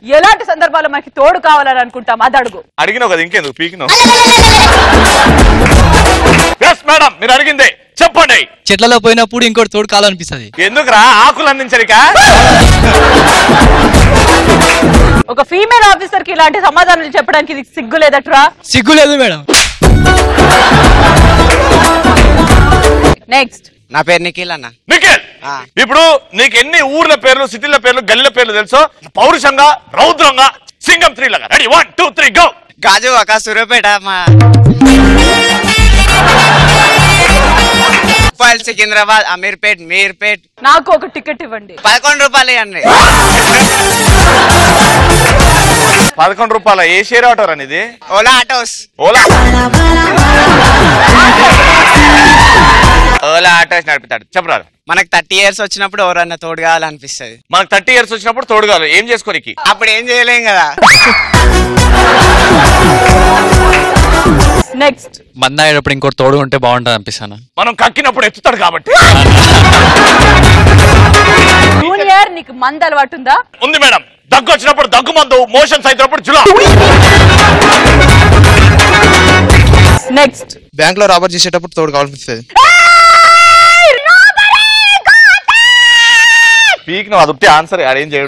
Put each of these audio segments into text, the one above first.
ఎలాంటి సందర్భాల్లో మనకి తోడు కావాలని అనుకుంటాం అది అడుగు అడిగినావు కదా ఇంకెందుకు పీకినావు ఎస్ మేడం మీరు అడిగిందే చెప్పండి చెట్లలో పోయినప్పుడు ఇంకోటి తోడు కావాలనిపిస్తుంది ఎందుకురా ఆకులు అందించరిక ఒక ఫీమేల్ ఆఫీసర్ కి ఇలాంటి సమాధానాలు చెప్పడానికి ఇది సిగ్గు లేదట్రా సిగ్గు లేదు మేడం నెక్స్ట్ నా పేరు నిఖిల్ అన్న నిఖిల్ ఆ. ఇప్పుడు నీకు ఎన్ని ఊర్ల పేర్లు సిటీల పేర్లు గల్లీల పేర్లు తెలుసో పౌరుషంగా రౌద్రంగా సింగం త్రీ లాగా ready one two three go గాజు ఒక సూర్యపేట మా ఉప్పల్ సికింద్రాబాద్ అమీర్పేట్ మీర్పేట్ నాకు ఒక టికెట్ ఇవ్వండి పదకొండు రూపాయలు ఇవ్వండి పదకొండు రూపాయల ఏ షేర్ ఆటో అనేది ఓలా ఆటోస్ ఓలా ఓలా ఆటోస్ నడుపుతాడు చెప్పరాదు మనకు థర్టీ ఇయర్స్ వచ్చినప్పుడు ఎవరన్నా తోడు కావాలనిపిస్తుంది మనకు థర్టీ ఇయర్స్ వచ్చినప్పుడు తోడుగాలు ఏం చేసుకోనికి అప్పుడు ఏం చేయలేం కదా నెక్స్ట్ మంద అయ్యేటప్పుడు ఇంకోటి తోడు ఉంటే బాగుంటుంది అనిపిస్తాను మనం కక్కినప్పుడు ఎత్తుతాడు కాబట్టి జూనియర్ నీకు మంద అలవాటు ఉందా ఉంది మేడం దగ్గు వచ్చినప్పుడు దగ్గు మందు మోషన్స్ అయినప్పుడు జులా నెక్స్ట్ బ్యాంక్ లో రాబర్ చేసేటప్పుడు తోడు కావాలనిపిస్తుంది పీక్ నువ్వు అదొకటి ఆన్సర్ అరేంజ్ చేయడు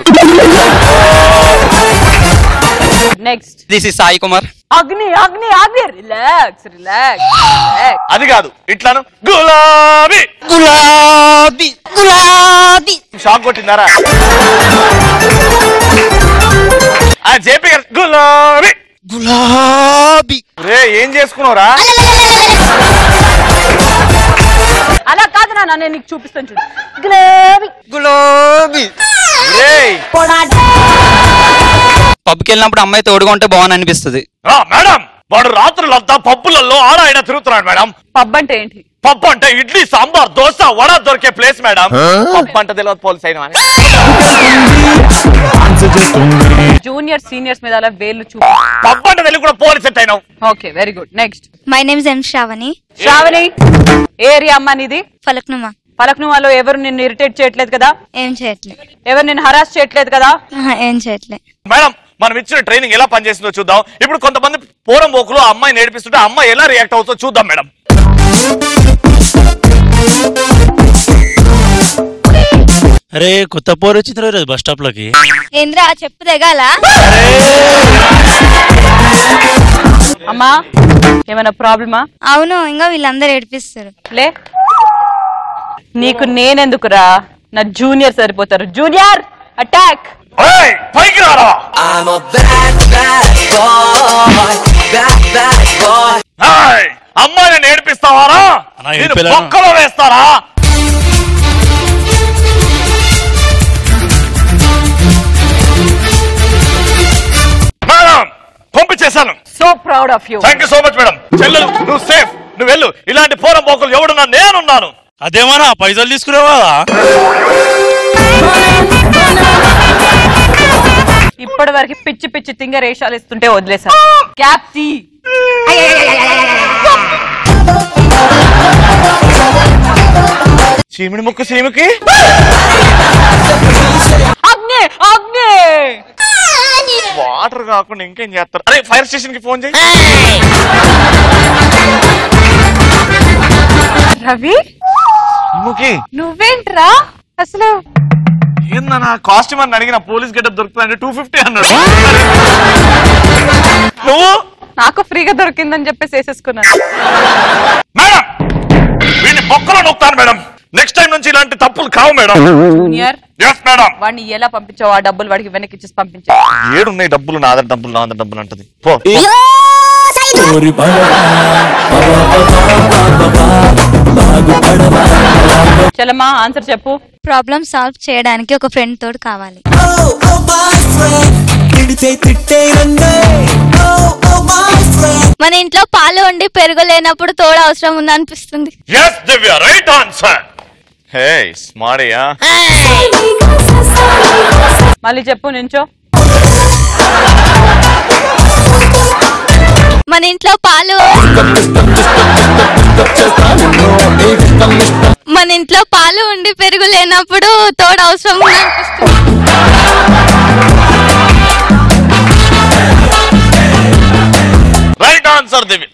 next this is Sai Kumar అగ్ని అగ్ని అగ్ని రిలాక్స్ రిలాక్స్ అది కాదు ఇట్లాను గులాబీ గులాబీ గులాబీ షాక్ కొట్టిందారా ఆ జేపీ గారు గులాబీ గులాబీ రే ఏం చేసుకున్నావురా అలా కాదు నాన్న నేను నీకు చూపిస్తాను చూడు గులాబీ గులాబీ రే పబ్కి వెళ్ళినప్పుడు అమ్మాయి తోడుగా ఉంటే బాగుంది అనిపిస్తుంది ఆ, మేడం వాడు రాత్రులంతా పప్పులలో ఆడ ఆయన తిరుగుతున్నాడు మేడం పబ్ అంటే ఏంటి పప్పు అంటే ఇడ్లీ సాంబార్ దోశ వడ దొరికే ప్లేస్ మేడం పప్పు అంటే తెలియదు పోలీస్ అయిన జూనియర్ సీనియర్స్ మీద అలా వేలు చూ పప్పు అంటే తెలియదు కూడా పోలీస్ సెట్ అయినావు okay very good next my name M Sravani Sravani area అమ్మా నీది ఫలక్నుమా ఫలక్నుమాలో ఎవరు నిన్ను ఇరిటేట్ చేయట్లేదు కదా ఏం చేయట్లే ఎవరు నిన్ను హరాస్ చేయట్లేదు కదా ఆహా, ఏం చేయట్లే మేడం మనం ఇచ్చిన ట్రైనింగ్ ఎలా పనిచేసిందో చూద్దాం ఇప్పుడు కొంతమంది పూరం పోకులు ఆ అమ్మాయి నేర్పిస్తుంటే ఆ అమ్మాయి ఎలా రియాక్ట్ అవుతుందో చూద్దాం మేడం అరే కొత్త పోరు వచ్చింది రోజు బస్ స్టాప్ లోకి ఏంద్రా చెప్పు తెగాల అమ్మా ఏమైనా ప్రాబ్లమా అవును ఇంకా వీళ్ళందరూ ఏడిపిస్తారు లే నీకు నేనెందుకురా నా జూనియర్ సరిపోతారు జూనియర్ అటాక్ ఏయ్, పైకి రారా ఏయ్, అమ్మాయిని నేర్పిస్తావారా అన్నా, ఏం నేను పిల్లను? బొక్కలో వేస్తారా మేడం పంపించేశాను so proud of you thank you so much madam చెల్లెలు నువ్వు సేఫ్ నువ్వు వెళ్ళు ఇలాంటి పూరం పోకులు ఎవడున్నా నేనున్నాను అదేమన్నా పైసలు తీసుకురావా ఇప్పటి వరకు పిచ్చి పిచ్చి తింగ రేషాలు ఇస్తుంటే వదిలేశాను క్యాప్ తీ చీమిడి ముక్కు చీమికి అగ్ని అగ్ని వాటర్ కాకుండా ఇంకేం చేస్తారు అరే ఫైర్ స్టేషన్ కి ఫోన్ చేయి రవి చీముకి నువ్వేంట్రా అసలు ఏందన్నా కాస్ట్యూమ్ అని అడిగిన పోలీస్ గెటప్ దొరుకుతుందంటే టూ ఫిఫ్టీ అన్నాడు నువ్వు నాకు ఫ్రీగా దొరికిందని చెప్పేసి వేసేసుకున్నాను మేడం వీడిని బొక్కలో నొక్కుతాను మేడం నెక్స్ట్ టైం నుంచి ఇలాంటి తప్పులు కావు మేడం జూనియర్ ఎస్ మేడం వాడిని ఎలా పంపించావు ఆ డబ్బులు వాడికి వెనక్కి ఇచ్చేసి పంపించా ఏడున్నాయి డబ్బులు నా దగ్గర డబ్బులు నా దగ్గర డబ్బులు అంటది పో చలమా ఆన్సర్ చెప్పు ప్రాబ్లం సాల్వ్ చేయడానికి ఒక ఫ్రెండ్ తోడు కావాలి మన ఇంట్లో పాలు వండి పెరుగు లేనప్పుడు తోడు అవసరం ఉంది అనిపిస్తుంది yes Divya right answer hey స్మార్టియా మళ్ళీ చెప్పు నించో మన ఇంట్లో పాలు మన ఇంట్లో పాలు ఉండి పెరుగు లేనప్పుడు తోడు అవసరం ఉంది అనిపిస్తుంది master Devi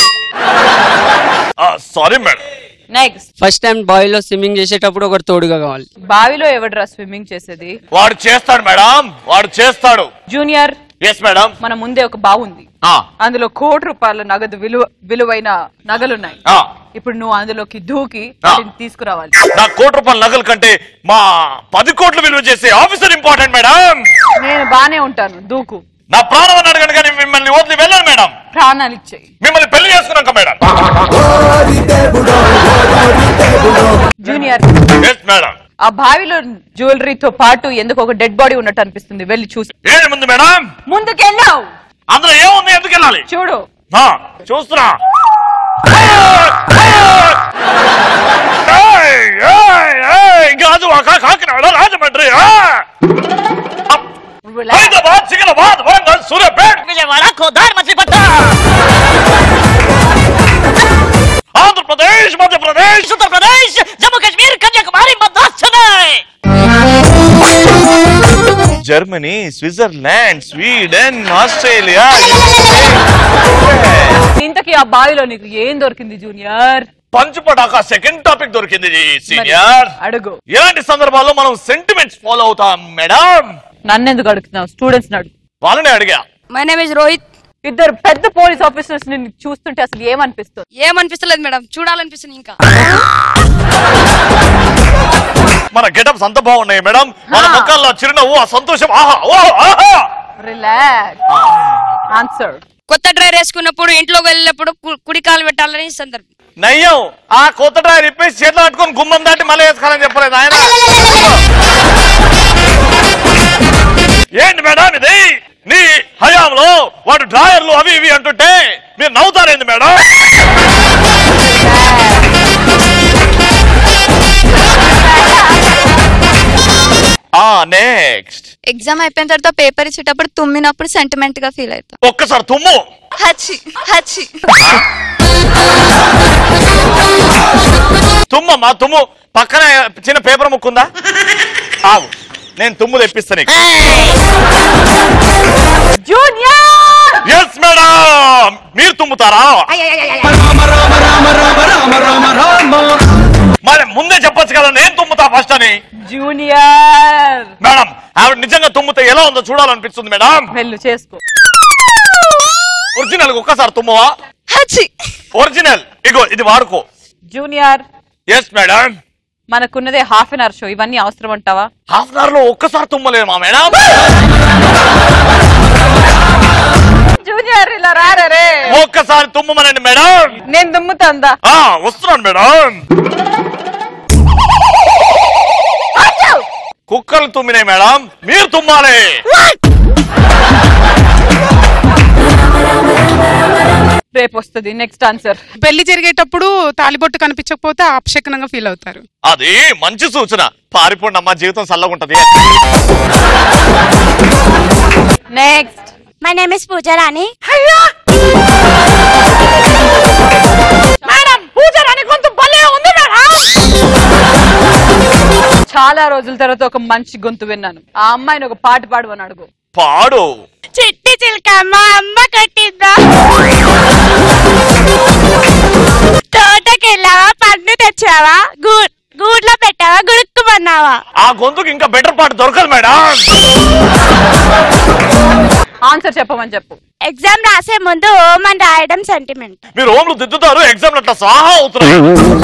sorry madam next first time బావిలో స్విమ్మింగ్ చేసేటప్పుడు ఒకటి తోడుగా కావాలి బావిలో ఎవడరా స్విమ్మింగ్ చేసేది వాడు చేస్తాడు మేడం వాడు చేస్తాడు జూనియర్ ఎస్ మేడం మన ముందే ఒక బావి ఉంది అందులో కోటి రూపాయల నగదు విలువ విలువైన నగలున్నాయి ఇప్పుడు నువ్వు అందులోకి దూకి వాటిని తీసుకురావాలి నా కోటి రూపాయల నగల కంటే మా పది కోట్లు విలువ చేసే ఆఫీసర్ ఇంపార్టెంట్ మేడం నేను బానే ఉంటాను దూకు నా ప్రాణం అని అడగను కానీ మిమ్మల్ని వదిలి వెళ్ళను మేడం ప్రాణాలు ఇచ్చేయి మిమ్మల్ని పెళ్లి చేసుకున్నాక మేడం జూనియర్ ఎస్ మేడం ఆ బావిలో జ్యువెలరీతో పాటు ఎందుకు ఒక డెడ్ బాడీ ఉన్నట్టు అనిపిస్తుంది వెళ్ళి చూసి ఏంటి ముందు మేడం ముందుకెళ్ళావు అందులో ఏముంది ఎందుకు వెళ్ళాలి చూడు ఆ, చూస్తున్నా ఏయ్, ఏయ్, ఏయ్, గాజు వాక, కాకినాడ రాజమండ్రి ఆ! Hyderabad Secunderabad Warangal Suryapet Vijayawada Kodad Machilipatnam Andhra Pradesh Madhya Pradesh Uttar Pradesh Jammu Kashmir Kanyakumari Madras Chennai Germany Switzerland Sweden Australia ఇంతకీ ఆ బావిలో నీకు ఏం దొరికింది జూనియర్ పంచుపడాక సెకండ్ టాపిక్ దొరికింది సీనియర్ అడుగు ఇలాంటి సందర్భాల్లో మనం సెంటిమెంట్స్ ఫాలో అవుతాం మేడం నన్నెందుకు అడుగుతున్నావు స్టూడెంట్స్ అడుగు వాళ్ళనే అడిగా మై నేమ్ ఇస్ రోహిత్ ఇద్దరు పెద్ద పోలీస్ ఆఫీసర్స్ ని చూస్తుంటే అసలు ఏమనిపిస్తుంది ఏమనిపిస్తలేదు మేడం చూడాలనిపిస్తుంది ఇంకా మన గెటప్స్ అంత బాగున్నాయి మేడం మన ముఖాల్లో చిరునవ్వు ఆ సంతోషం ఆహా ఓహో ఆహా రిలాక్స్ ఆన్సర్ కొత్త డ్రైర్ వేసుకున్నప్పుడు ఇంట్లోకి వెళ్ళినప్పుడు కు- కుడి కాలు పెట్టాలని సందర్భం నయ్యం ఆ కొత్త డ్రైవర్ ఇప్పేసి చేతిలో పట్టుకొని గుమ్మం దాటి మళ్ళీ వేసుకోవాలని చెప్పలేదు ఆయన ఏంటి మేడం ఇది నీ హయాంలో వాడు డ్రాయర్లు అవి ఇవి అంటుంటే మీరు నవ్వుతారేంది మేడం ఆ నెక్స్ట్ ఎగ్జామ్ అయిపోయిన తర్వాత పేపర్ ఇచ్చేటప్పుడు తుమ్మినప్పుడు సెంటిమెంట్ గా ఫీల్ అవుతా ఒక్కసారి తుమ్ము హచ్చి హచ్చి తుమ్మమ్మా తుమ్ము పక్కన చిన్న పేపర్ ముక్కుందా ఆగు నేను తుమ్ము తెప్పిస్తా నీకు జూనియర్ ఎస్ మేడం మీరు తుమ్ముతారా మరి ముందే చెప్పొచ్చు కదా నేను తుమ్ముతా ఫస్ట్ అని జూనియర్ మేడం ఆవిడ నిజంగా తుమ్ముతే ఎలా ఉందో చూడాలనిపిస్తుంది మేడం వెళ్ళు చేసుకో ఒరిజినల్ ఒక్కసారి తుమ్మవా హచ్చి ఒరిజినల్ ఇగో ఇది వాడుకో జూనియర్ ఎస్ మేడం మనకున్నదే హాఫ్ అన్ అవర్ షో ఇవన్నీ అవసరం అంటావా హాఫ్ అన్ అవర్ లో ఒక్కసారి తుమ్మలేదు మా మేడం జూనియర్ ఇలా రారా రే ఒక్కసారి తుమ్మమనండి మేడం నేను దుమ్ముతుందా ఆ వస్తున్నాను మేడం కుక్కలు తుమ్మినాయి మేడం మీరు తుమ్మాలి రేపు వస్తుంది నెక్స్ట్ ఆన్సర్ పెళ్లి జరిగేటప్పుడు తాలిబొట్టు కనిపించకపోతే ఆపశకనంగా ఫీల్ అవుతారు అది మంచి సూచన పారిపోండి అమ్మా జీవితం చల్లగుంటది next my name is Poojarani madam Poojarani గొంతు భలే ఉంది మేడం చాలా రోజుల తర్వాత ఒక మంచి గొంతు విన్నాను ఆ అమ్మాయిని ఒక పాట పాడమని అడుగు పాడు చిట్టి చిల్క మా అమ్మ కట్టిందా తోటకెళ్ళావా పండు తెచ్చావా గూ- గూడ్లో పెట్టావా గుడుక్కుమన్నావా ఆ గొంతుకి ఇంకా బెటర్ పాట దొరకదు మేడం ఆన్సర్ చెప్పమని చెప్పు ఎగ్జామ్ రాసే ముందు ఓం అని రాయడం సెంటిమెంట్ మీరు హోమ్లు దిద్దుతారు ఎగ్జామ్ అట్లా సాహా అవుతున్నారు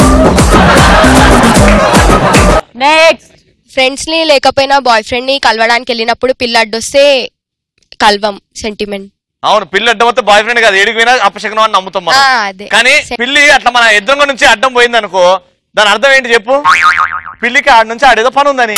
నెక్స్ట్ ఫ్రెండ్స్ ని లేకపోయినా బాయ్ ఫ్రెండ్ ని కలవడానికి వెళ్ళినప్పుడు పిల్ల అడ్డొస్తే కల్వం సెంటిమెంట్ అవును పిల్లి అడ్డం వస్తే బాయ్ ఫ్రెండ్ కాదు ఏడికి పోయినా అపశకనం అని నమ్ముతాం మనం ఆ, అదే. కానీ పిల్లి అట్లా మన ఎదురుగా నుంచి అడ్డం పోయింది అనుకో దాని అర్థం ఏంటి చెప్పు పిల్లికి ఆడ నుంచి ఆడేదో పని ఉందని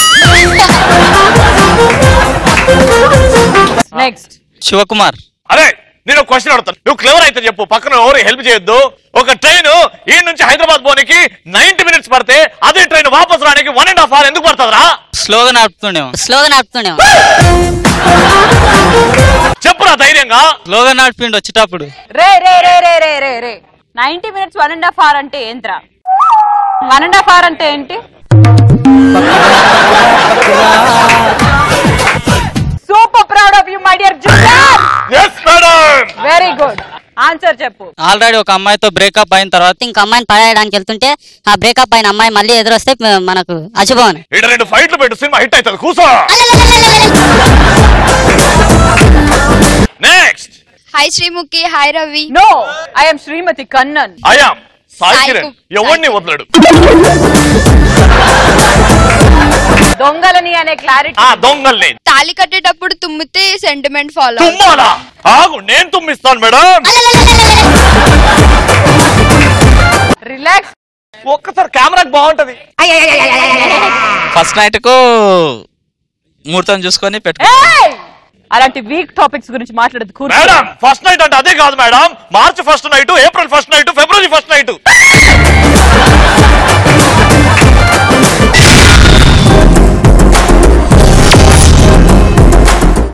నెక్స్ట్ శివకుమార్ అరే నేను క్వశ్చన్ అడుగుతాను నువ్వు క్లెవర్ అయితే చెప్పు పక్కన ఎవరు హెల్ప్ చేయొద్దు ఒక ట్రైన్ ఈ నుంచి హైదరాబాద్ పోనీకి నైన్టీ మినిట్స్ పడితే అదే ట్రైన్ వాపస్ రానికి వన్ అండ్ హాఫ్ అవర్ ఎందుకు పడుతుందిరా స్లోగా నడుపుతుండేమో స్లోగా నడుపుతున్నాం చెప్పురా ధైర్యంగా స్లోగా నడిపిండు వచ్చేటప్పుడు రే రే రే రే రే రే రే ninety minutes one and half hour అంటే ఏంట్రా వన్ అండ్ హాఫ్ అవర్ అంటే ఏంటి super proud of you my dear junior yes madam very good answer answer చెప్పు ఆల్రెడీ ఒక అమ్మాయితో బ్రేకప్ అయిన తర్వాత ఇంక అమ్మాయిని పడేయడానికి వెళ్తుంటే ఆ బ్రేకప్ అయిన అమ్మాయి మళ్ళీ ఎదురొస్తే మ- మనకు అశుభం అని ఇక్కడ రెండు ఫైట్లు పెట్టు సినిమా హిట్ అవుతుంది కూసో next hi Sreemukhi hi Ravi no I'm Srimathi Kannan I'm Sai Sai Kiran కు- ఎవరిని వదలడు దొంగలని అనే క్లారిటీ ఆ దొంగల్ని తాళి కట్టేటప్పుడు తుమ్మితే సెంటిమెంట్ ఫాలో తుమ్మాలా ఆగు నేను తుమ్మిస్తాను మేడం రిలాక్స్ ఒక్కసారి కెమెరాకి బాగుంటది ఫస్ట్ నైట్ కు ముహూర్తం చూసుకొని పెట్టుకో అలాంటి వీక్ టాపిక్స్ గురించి మాట్లాడదు కూర్చో మేడం ఫస్ట్ నైట్ అంటే అదే కాదు madam March first night April first night February first night